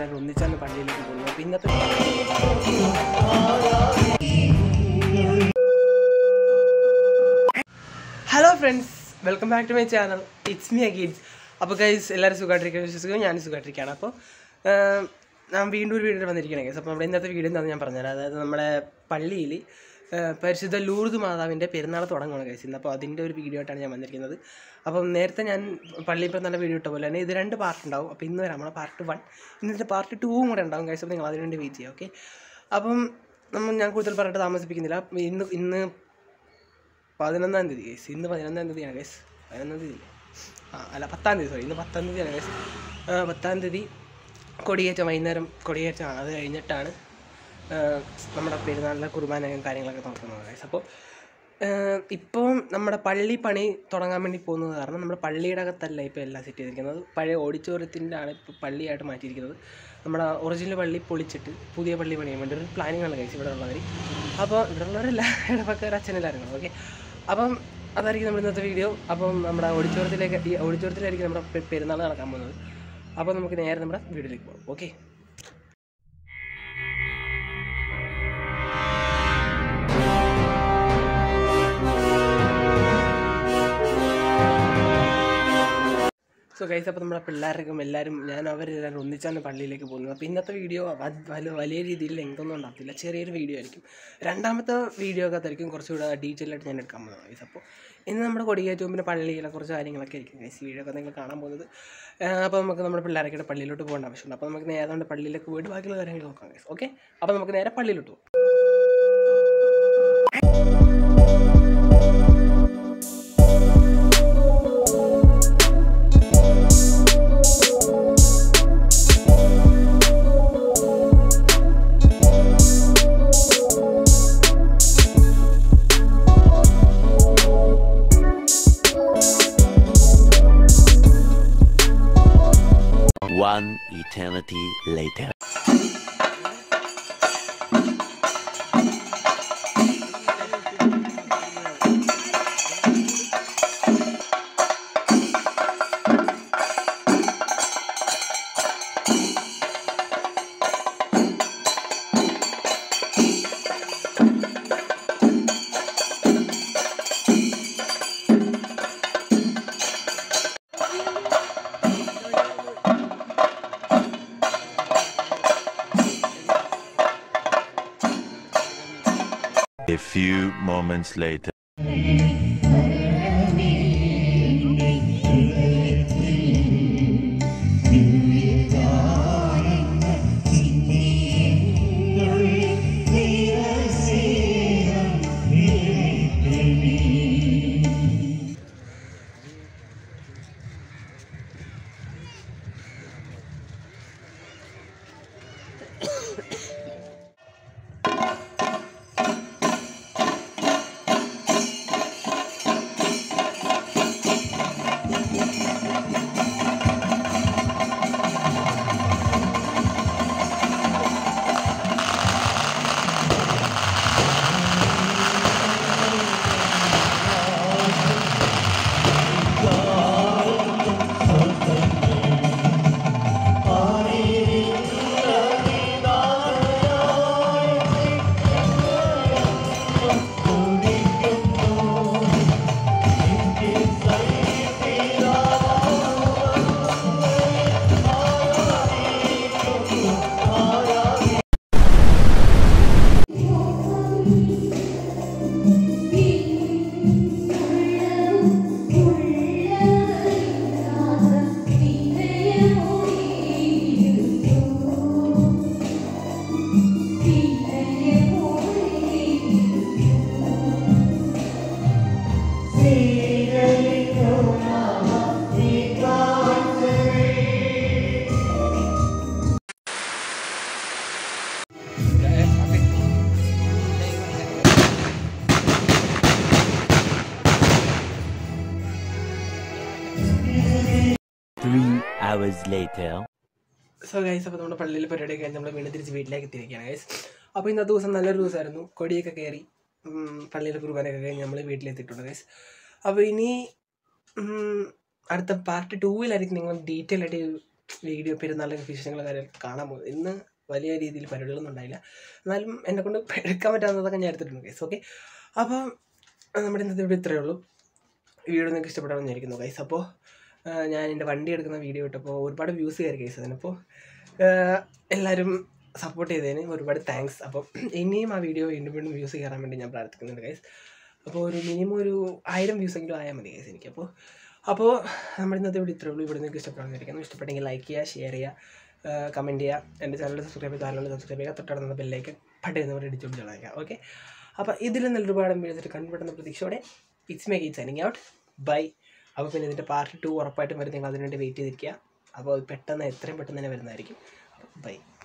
അവരെല്ലാവരും ഒന്നിച്ചാണ് പള്ളിയിലേക്ക് പോകുന്നത് അപ്പോൾ ഇന്നത്തെ hello friends welcome back to my channel it's me അഗീൻസ് അപ്പോൾ ഗൈസ് എല്ലാവരും സുഖമായിട്ടിരിക്കാൻ വിശ്വസിക്കുന്നു ഞാനും സുഖമായിട്ടിരിക്കുകയാണ് അപ്പോൾ ആഹ്, ഞാൻ വീണ്ടും ഒരു വീഡിയോ വന്നിരിക്കുകയാണ് ഗൈസ് അപ്പോൾ നമ്മുടെ ഇന്നത്തെ വീഡിയോ എന്താണെന്ന് ഞാൻ പറഞ്ഞുതരാം അതായത് നമ്മുടെ പള്ളിയിൽ ആഹ്, പരിശുദ്ധ ലൂർദ് മാതാവിൻ്റെ പെരുന്നാൾ തുടങ്ങുകയാണ് ഗൈസ് ഇന്ന് അപ്പോൾ അതിൻ്റെ ഒരു വീഡിയോ ആയിട്ടാണ് ഞാൻ വന്നിരിക്കുന്നത് അപ്പം നേരത്തെ ഞാൻ പള്ളിയിൽ പെരുന്നാളിൻ്റെ വീഡിയോ ഇട്ട പോലെ തന്നെ ഇത് രണ്ട് പാർട്ട് ഉണ്ടാവും അപ്പോൾ ഇന്ന് വരാം നമ്മുടെ പാർട്ട് വൺ ഇന്നത്തെ പാർട്ട് ടൂവും കൂടെ ഉണ്ടാവും ഗൈസ് അപ്പോൾ നിങ്ങൾ അതിനുവേണ്ടി വെയിറ്റ് ചെയ്യുക ഓക്കെ അപ്പം നമ്മൾ ഞാൻ കൂടുതൽ പറഞ്ഞിട്ട് താമസിപ്പിക്കുന്നില്ല ഇന്ന് ഇന്ന് പതിനൊന്നാം തീയതി ഗൈസ് ഇന്ന് പതിനൊന്നാം തീയതിയാണ് ഗൈസ് പതിനൊന്നാം തീയതി അല്ലേ? ആ അല്ല പത്താം തീയതി സോറി ഇന്ന് പത്താം തീയതിയാണ് ഗൈസ് ആ, പത്താം തീയതി കൊടിയേറ്റം വൈകുന്നേരം കൊടിയേറ്റമാണ് അത് കഴിഞ്ഞിട്ടാണ് ആ, നമ്മുടെ പെരുന്നാളിലെ കുർബാനയും കാര്യങ്ങളൊക്കെ തുറക്കുന്നത് ഗൈസ് അപ്പോൾ ഇപ്പോൾ നമ്മുടെ പള്ളി പണി തുടങ്ങാൻ വേണ്ടി പോകുന്നത് കാരണം നമ്മുടെ പള്ളിയുടെ അകത്തല്ല ഇപ്പോൾ എല്ലാം സെറ്റ് ചെയ്തിരിക്കുന്നത് പഴയ ഓഡിറ്റോറിയത്തിൻ്റെ ആണ് ഇപ്പോൾ പള്ളിയായിട്ട് മാറ്റിയിരിക്കുന്നത് നമ്മുടെ ഒറിജിനൽ പള്ളി പൊളിച്ചിട്ട് പുതിയ പള്ളി പണിയാൻ വേണ്ടി ഒരു പ്ലാനിങ് ആണ് കഴിച്ച് ഇവിടെ ഉള്ളവർ അപ്പോൾ ഇവിടെ ഉള്ളവരല്ല ഇടപെക്കാർ അച്ഛനെല്ലാവരും ഓക്കെ അപ്പം അതായിരിക്കും നമ്മുടെ ഇന്നത്തെ വീഡിയോ അപ്പം നമ്മുടെ ഓഡിറ്റോറിയത്തിലേക്ക് ഈ ഓഡിറ്റോറിയത്തിലായിരിക്കും നമ്മുടെ പെ- പെരുന്നാൾ നടക്കാൻ പോകുന്നത് അപ്പോൾ നമുക്ക് നേരെ നമ്മുടെ വീഡിയോയിലേക്ക് പോകാം ഓക്കെ സോ ഗൈസ് അപ്പോൾ നമ്മുടെ പിള്ളേർക്കും എല്ലാവരും ഞാൻ അവരെല്ലാവരും ഒന്നിച്ചാണ് പള്ളിയിലേക്ക് പോകുന്നത് അപ്പോൾ ഇന്നത്തെ വീഡിയോ വ- വലിയ വലിയ രീതിയിൽ ലെങ്തൊന്നും ഉണ്ടാകത്തില്ല ചെറിയൊരു വീഡിയോ ആയിരിക്കും രണ്ടാമത്തെ വീഡിയോ ഒക്കെ ആയിരിക്കും കുറച്ചുകൂടെ ഡീറ്റെയിൽ ആയിട്ട് ഞാൻ എടുക്കാൻ പോകുന്നത് ഗൈസ് അപ്പോൾ ഇന്ന് നമ്മുടെ കൊടിയേറ്റവും പിന്നെ പള്ളിയിലെ കുറച്ച് കാര്യങ്ങളൊക്കെ ആയിരിക്കും ഗൈസ് വീഡിയോ ഒക്കെ നിങ്ങൾ കാണാൻ പോകുന്നത് ആഹ് അപ്പോൾ നമുക്ക് നമ്മുടെ പിള്ളേരൊക്കെ പള്ളിയിലോട്ട് പോകേണ്ട ആവശ്യമുണ്ട് അപ്പോൾ നമുക്ക് നേരെ നമ്മുടെ പള്ളിയിലേക്ക് പോയിട്ട് ബാക്കിയുള്ള കാര്യങ്ങൾ നോക്കാം ഗൈസ് ഓക്കെ അപ്പോൾ നമുക്ക് നേരെ പള്ളിയിലോട്ട് പോകും One eternity later. A few moments later. Three hours later. So guys അപ്പോൾ നമ്മുടെ പള്ളിയിൽ പരിപാടി കഴിഞ്ഞ് നമ്മൾ വീണ്ടും തിരിച്ച് വീട്ടിലേക്ക് എത്തിയിരിക്കുകയാണ് ഗൈസ് അപ്പോൾ ഇന്നത്തെ ദിവസം നല്ലൊരു ദിവസമായിരുന്നു കൊടിയൊക്കെ കയറി ഉം, പള്ളിയിലെ കുർബാനയൊക്കെ കഴിഞ്ഞ് നമ്മൾ വീട്ടിലെത്തിയിട്ടുണ്ട് ഗൈസ് അപ്പോൾ ഇനി ഉം, അടുത്ത പാർട്ട് ടൂവിലായിരിക്കും നിങ്ങൾ ഡീറ്റെയിൽ ആയിട്ട് വീഡിയോ പെരുന്നാളിൻ്റെ വിശേഷങ്ങൾ കാര്യങ്ങളൊക്കെ കാണാൻ പോകുന്നത് ഇന്ന് വലിയ രീതിയിൽ പരിപാടികളൊന്നും ഉണ്ടായില്ല എന്നാലും എന്നെ കൊണ്ട് എടുക്കാൻ പറ്റാവുന്നതൊക്കെ ഞാൻ എടുത്തിട്ടുണ്ട് ഗൈസ് ഓക്കെ അപ്പോൾ നമ്മുടെ ഇന്നത്തെ വീഡിയോ ഇത്രയേ ഉള്ളൂ വീഡിയോ നിങ്ങൾക്ക് ഇഷ്ടപ്പെടാമെന്ന് വിചാരിക്കുന്നു ഗൈസ് അപ്പോൾ ഞാൻ എൻ്റെ വണ്ടി എടുക്കുന്ന വീഡിയോ ഇട്ടപ്പോൾ ഒരുപാട് വ്യൂസ് കയറി ഗൈസ് അതിനപ്പോൾ എല്ലാവരും സപ്പോർട്ട് ചെയ്തതിന് ഒരുപാട് താങ്ക്സ് അപ്പോൾ ഇനിയും ആ വീഡിയോ വീണ്ടും വീണ്ടും വ്യൂസ് കയറാൻ വേണ്ടി ഞാൻ പ്രാർത്ഥിക്കുന്നുണ്ട് ഗൈസ് അപ്പോൾ ഒരു മിനിമം ഒരു ആയിരം വ്യൂസ് എങ്കിലും ആയാൽ മതി ഗൈസ് എനിക്ക് അപ്പോൾ അപ്പോൾ നമ്മുടെ ഇന്നത്തെ വീഡിയോ ഇത്രയേ ഉള്ളൂ ഇവിടെ നിങ്ങൾക്ക് ഇഷ്ടപ്പെടാമെന്നിരിക്കുന്നു ഇഷ്ടപ്പെട്ടെങ്കിൽ ലൈക്ക് ചെയ്യുക ഷെയർ ചെയ്യുക കമൻറ്റ് ചെയ്യുക എൻ്റെ ചാനൽ സബ്സ്ക്രൈബ് ചെയ്ത് ആരെങ്കിലും സബ്സ്ക്രൈബ് ചെയ്യുക തൊട്ടടുന്ന ബെല്ലൈക്കൻ പട്ടേന്ന് പറഞ്ഞ് ഇടിച്ചുകൊണ്ട് കളയാം ഓക്കെ അപ്പോൾ ഇതിൽ നല്ല ഒരുപാട് വീഡിയോസിൽ കണ്ടുപിടുന്ന പ്രതീക്ഷയോടെ it's me Geet signing out bye അപ്പോൾ പിന്നെ ഇതിൻ്റെ പാർട്ട് ടു ഉറപ്പായിട്ടും വരും നിങ്ങൾ അതിനുവേണ്ടി വെയിറ്റ് ചെയ്തിരിക്കുക അപ്പോൾ അത് പെട്ടെന്ന് എത്രയും പെട്ടെന്ന് തന്നെ വരുന്നതായിരിക്കും അപ്പോൾ ബൈ